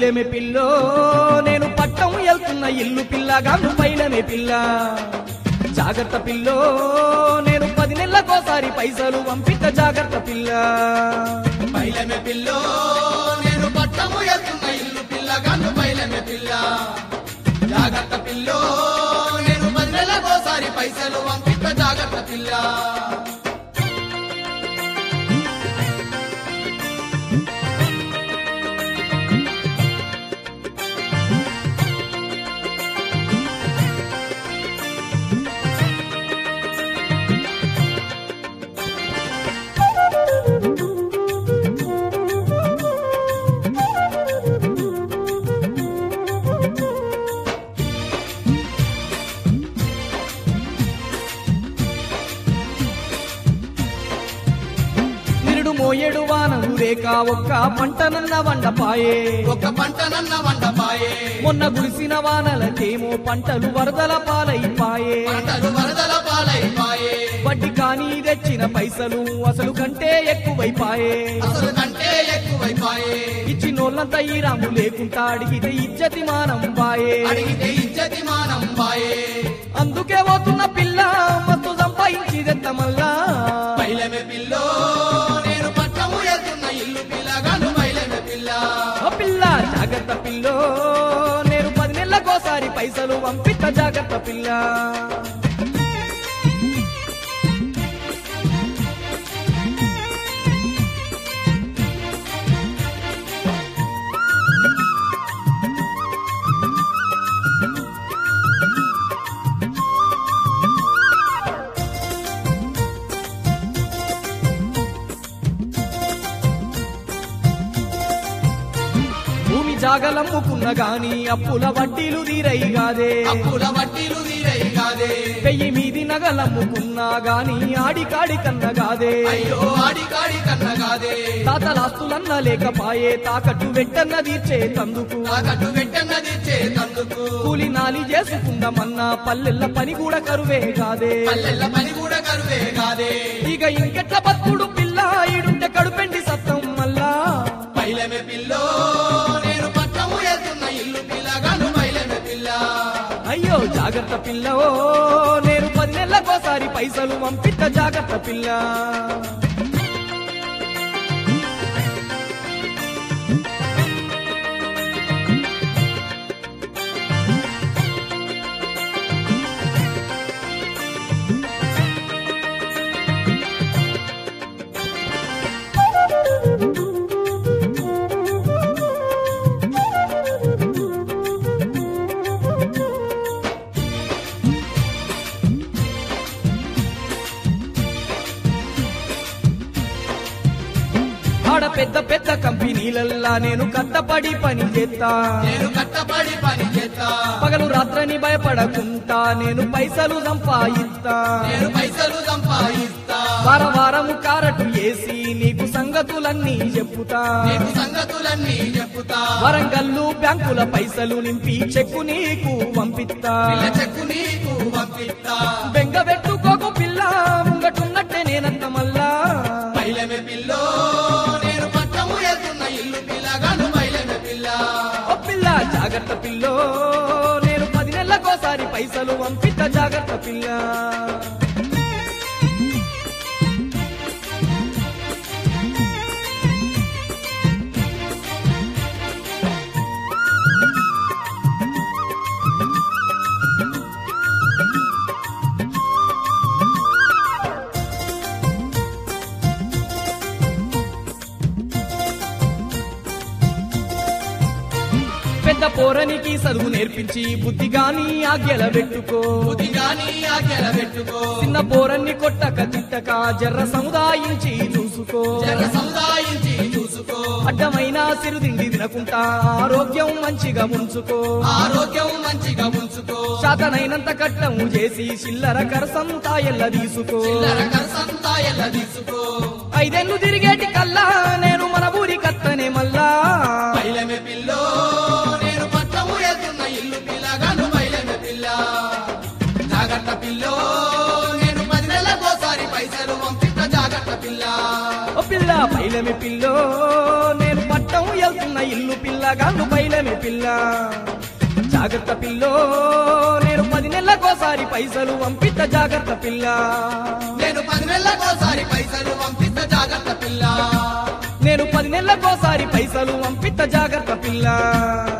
పైలమే pillow నేను పట్టం వెళ్తున్న ఇల్లు పిల్లగాను పైలమే పిల్ల జాగ్రత్త పిల్లో నేను పది నెలలకోసారి పైసలు పంపిత జాగ్రత్త పిల్ల పైలమే పిల్లో నేను పట్టము ఎత్తున్న ఇల్లు పిల్లగాను పైలమే పిల్ల జాగ్రత్త పిల్లో నేను పది నెలకోసారి పైసలు పంపిత జాగ్రత్త పిల్ల నిరుడు మోయేడు వానలు రేక ఒక్క పంటనన్న వండపాయే ఒక పంట నన్న వండపాయే మొన్న గురిసిన వానలకేమో పంటలు వరదల పాలైపాయే పంటలు వరదల పాలైపాయే వడ్డీ కానీ తెచ్చిన పైసలు అసలు కంటే ఎక్కువైపాయే అసలు కంటే ఎక్కువైపాయే ఇచ్చినోళ్ళంతా ఈ రాము లేకుండా అడిగితే ఇజ్జతి మానం పాయే అడిగితే ఇజ్జతి మానం పాయే అందుకే పోతున్న పిల్ల మత్తు సంపాదించి తెత్త మళ్ళా పైలమే పిల్లో నేను పట్టము ఎత్తున్న ఇల్లు పిల్లగాను పైలమే పిల్ల ఓ పిల్ల జాగ్రత్త పిల్లో నేను పది నెలలకోసారి పైసలు పంపిత జాగ్రత్త పిల్ల భూమి జాగలమ్ముకున్న గాని అప్పుల వడ్డీలు తీరయిగాదే అప్పుల వడ్డీలు తీరై కాదే పెయ్యి మీది నగలమ్ముకున్నా గాని ఆడికాడి కన్నగాదే అయ్యో ఆడి కాడి కన్న కాదే తాతలాస్తులన్న లేకపాయే తాకట్టు వెంటన్న తీర్చే తందుకు తాకట్టు వెంటన్నది చేతందుకు కూలి నాలి చేసుకుందామన్నా పల్లెల్ల పని కూడా కరువే కాదే పల్లెల్ల పని కూడా కరువే కాదే ఇక ఇంకెట్ల బతుకుడు పిల్ల ఈడుంటే కడుపెండి సత్తం మళ్ళా పైలమే పిల్లో నేను పట్టము ఎత్తున్న ఇల్లు పిల్లగాను పైలమే పిల్ల అయ్యో జాగ్రత్త పిల్ల ఓ నేను పది నెలలకోసారి పైసలు పంపిత జాగ్రత్త పిల్ల ఆడ పెద్ద పెద్ద కంపెనీలల్లా నేను కట్టపడి పని చేస్తా నేను కట్టబడి పని చేస్తా పగలు రాత్రని భయపడకుంటా నేను పైసలు సంపాదిస్తా నేను పైసలు సంపాదిస్తా వార వారము కారటు వేసి నీకు సంగతులన్నీ చెప్పుతా నీకు సంగతులన్నీ చెప్పుతా వరంగల్లు బ్యాంకుల పైసలు నింపి చెక్కు నీకు పంపిస్తా పిల్ల చెక్కు నీకు పంపిస్తా బెంగ పెట్టుకోకు పిల్ల ముంగటున్నట్టే నేనంత మళ్ళా పైలమే పిల్లో నేను పట్టము ఎత్తున్న ఇల్లు పిల్లగాను పైలమే పిల్ల ఓ పిల్ల జాగ్రత్త పిల్లో నేను పది నెలలకోసారి పైసలు పంపిత జాగ్రత్త పిల్ల పెద్ద పోరనికి చదువు నేర్పించి బుద్ధి గాని ఆజ్ఞల పెట్టుకో బుద్ధిగాని ఆజ్ఞల పెట్టుకో చిన్న పోరన్ని కొట్టక తిట్టక జర్ర సముదాయించి చూసుకో జర సముదాయించి చూసుకో అడ్డమైన సిరుదిండి తినకుంటా ఆరోగ్యం మంచిగా ఉంచుకో ఆరోగ్యం మంచిగా ఉంచుకో శాతనైనంత కట్టము చేసి చిల్లర కరసంతా ఎల్ల తీసుకో చిల్లర కరసంతా ఎల్ల తీసుకో ఐదేళ్లు తిరిగేటి కల్లా నేను మన ఊరి కత్తనే మళ్ళా పైలమే పిల్లో నేను పట్టము ఎత్తున్న ఇల్లు పిల్లగాను పైలమే పిల్ల జాగ్రత్త పిల్లో నేను పది నెలలకోసారి పైసలు పంపిస్తా జాగ్రత్త పిల్ల ఓ పిల్ల పైలమి పిల్లో నేను పట్టం వెళ్తున్న ఇల్లు పిల్లగాను పైలమి పిల్ల జాగ్రత్త పిల్లో నేను పది నెలలకోసారి పైసలు పంపిత జాగ్రత్త పిల్ల నేను పది నెలలకోసారి పైసలు పంపిస్త జాగ్రత్త పిల్ల నేను పది నెలలకోసారి పైసలు పంపిత జాగ్రత్త పిల్ల